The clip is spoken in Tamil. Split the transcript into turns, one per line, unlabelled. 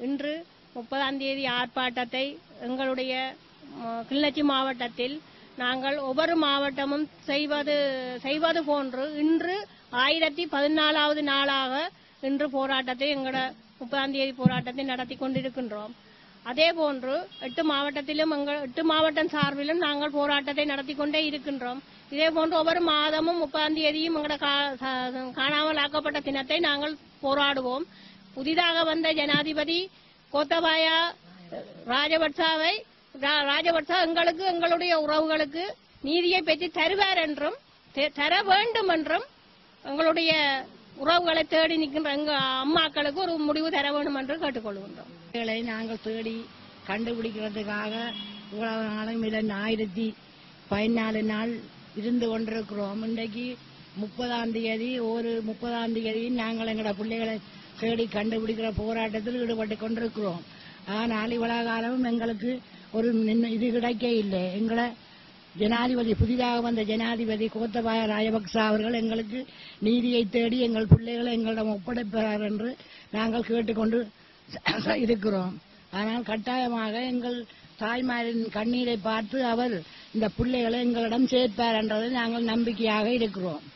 இன்று முப்பதாம் தேதி ஆர்ப்பாட்டத்தை எங்களுடைய ம், கிளிநொச்சி மாவட்டத்தில் நாங்கள் ஒவ்வொரு மாவட்டமும் செய்வது செய்வது போன்று இன்று ஆயிரத்தி பதினாலாவது நாளாக இன்று போராட்டத்தை எங்களோட முப்பதாம் தேதி போராட்டத்தை நடத்தி கொண்டிருக்கின்றோம் அதே போன்று எட்டு மாவட்டத்திலும் எங்கள் எட்டு மாவட்டம் சார்பிலும் நாங்கள் போராட்டத்தை நடத்தி கொண்டே இருக்கின்றோம் இதே போன்று ஒவ்வொரு மாதமும் முப்பதாம் தேதியும் எங்களோட கா- ச- காணாமல் ஆக்கப்பட்ட தினத்தை நாங்கள் போராடுவோம் புதிதாக வந்த ஜனாதிபதி கோத்தபாயா ராஜபக்சாவை ரா- ராஜபக்சா எங்களுக்கு எங்களுடைய உறவுகளுக்கு நீதியை பெற்று தருவார் என்றும் தெ- தர வேண்டும் என்றும் எங்களுடைய உறவுகளை தேடி நிற்கின்ற எங்க அம்மாக்களுக்கு ஒரு முடிவு தர வேண்டும் என்று கேட்டுக்கொள்கின்றோம்
பிள்ளைகளை நாங்கள் தேடி கண்டுபிடிக்கிறதுக்காக இவ்வளவு நாளும் இதன் ஆயிரத்தி பதினாலு நாள் இருந்து கொண்டிருக்கிறோம் இன்றைக்கு முப்பதாம் தேதி ஒரு முப்பதாம் தேதி நாங்கள் எங்களோட பிள்ளைகளை தேடி கண்டுபிடிக்கிற போராட்டத்தில் ஈடுபட்டு கொண்டிருக்கிறோம் ஆனால் இவ்வளவு காலமும் எங்களுக்கு ஒரு நின்னு- இது கிடைக்க இல்லை எங்களை ஜனாதிபதி புதிதாக வந்த ஜனாதிபதி கோத்தபாய ராஜபக்ச அவர்கள் எங்களுக்கு நீதியை தேடி எங்கள் பிள்ளைகளை எங்களிடம் ஒப்படைப்பார் என்று நாங்கள் கேட்டுக்கொண்டு இருக்கிறோம் ஆனால் கட்டாயமாக எங்கள் தாய்மாரின் கண்ணீரை பார்த்து அவர் இந்த பிள்ளைகளை எங்களிடம் சேர்ப்பார் என்றதை நாங்கள் நம்பிக்கையாக இருக்கிறோம்